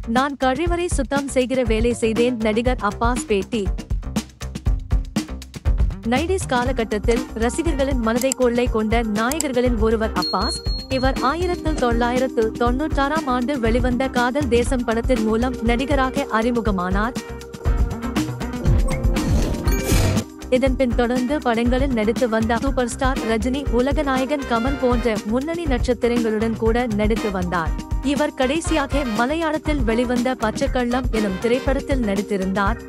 நான் கழிவறை சுத்தம் செய்கிற வேலை செய்தேன் நடிகர் அப்பாஸ் பேட்டி நைடிஸ் காலகட்டத்தில் ரசிகர்களின் மனதை கொள்ளை கொண்ட நாயகர்களின் ஒருவர் அப்பாஸ் இவர் ஆயிரத்து தொள்ளாயிரத்து தொன்னூற்றாறாம் ஆண்டு வெளிவந்த காதல் தேசம் படத்தின் மூலம் நடிகராக அறிமுகமானார் இதன் பின் தொடர்ந்து படங்களில் நடித்து வந்த சூப்பர் ஸ்டார் ரஜினி உலகநாயகன் கமல் போன்ற முன்னணி நட்சத்திரங்களுடன் கூட நடித்து வந்தார் இவர் கடைசியாக மலையாளத்தில் வெளிவந்த பச்சைக்கள்ளம் எனும் திரைப்படத்தில் நடித்திருந்தார்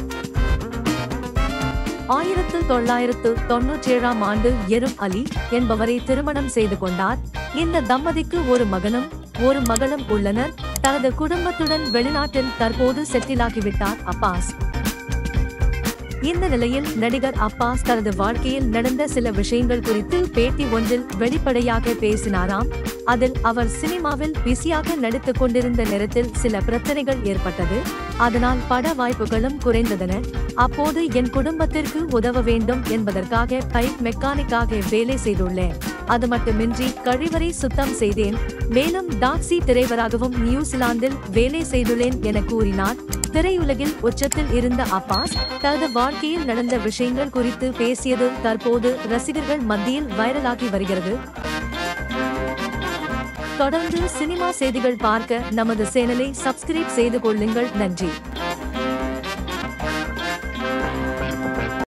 ஆயிரத்து தொள்ளாயிரத்து தொன்னூற்றி ஏழாம் ஆண்டு எரும் அலி என்பவரை திருமணம் செய்து கொண்டார் இந்த தம்பதிக்கு ஒரு மகனும் ஒரு மகளும் உள்ளனர் தனது குடும்பத்துடன் வெளிநாட்டில் தற்போது செட்டிலாகிவிட்டார் அப்பாஸ் இந்த நிலையில் நடிகர் அப்பாஸ் தனது வாழ்க்கையில் நடந்த சில விஷயங்கள் குறித்து பேட்டி ஒன்றில் வெளிப்படையாக பேசினாராம் அதில் அவர் சினிமாவில் பிஸியாக நடித்துக் கொண்டிருந்த நேரத்தில் சில பிரச்சனைகள் ஏற்பட்டது அதனால் பட வாய்ப்புகளும் குறைந்ததன அப்போது என் குடும்பத்திற்கு உதவ வேண்டும் என்பதற்காக பைப் மெக்கானிக்காக வேலை செய்துள்ளேன் அது மட்டுமின்றி கழிவறை சுத்தம் செய்தேன் மேலும் டாக்ஸி டிரைவராகவும் நியூசிலாந்தில் வேலை செய்துள்ளேன் என கூறினார் திரையுலகில் உச்சத்தில் இருந்த அப்பாஸ் தனது வாழ்க்கையில் நடந்த விஷயங்கள் குறித்து பேசியது தற்போது ரசிகர்கள் மத்தியில் வைரலாகி வருகிறது தொடர்ந்து சினிமா செய்திகள் பார்க்க நமது சேனலை சப்ஸ்கிரைப் செய்து கொள்ளுங்கள் நன்றி